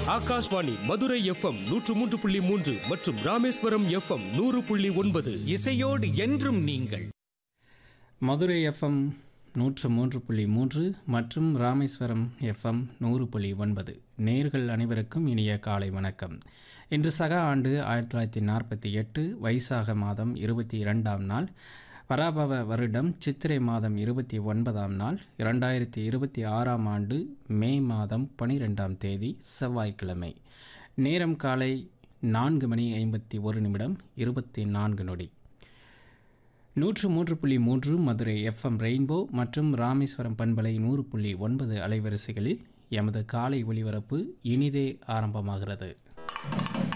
Akashvani Madurai FM நூற்று மூன்று புள்ளி மூன்று மற்றும் ராமேஸ்வரம் எஃப்எம் நூறு புள்ளி ஒன்பது இசையோடு என்றும் நீங்கள் மதுரை எஃப்எம் நூற்று மூன்று புள்ளி மூன்று மற்றும் ராமேஸ்வரம் எஃப்எம் நூறு புள்ளி ஒன்பது நேர்கள் அனைவருக்கும் இனிய காலை வணக்கம் இன்று சக ஆண்டு ஆயிரத்தி தொள்ளாயிரத்தி நாற்பத்தி எட்டு வைசாக மாதம் இருபத்தி இரண்டாம் நாள் பராபவ வருடம் சித்திரை மாதம் இருபத்தி ஒன்பதாம் நாள் இரண்டாயிரத்தி இருபத்தி ஆறாம் ஆண்டு மே மாதம் பனிரெண்டாம் தேதி செவ்வாய்க்கிழமை நேரம் காலை நான்கு மணி ஐம்பத்தி ஒரு நிமிடம் இருபத்தி நான்கு நொடி நூற்று மூன்று புள்ளி மூன்று மதுரை எஃப்எம் ரெயின்போ மற்றும் ராமேஸ்வரம் பண்பலை நூறு புள்ளி ஒன்பது அலைவரிசைகளில் எமது காலை ஒளிபரப்பு இனிதே ஆரம்பமாகிறது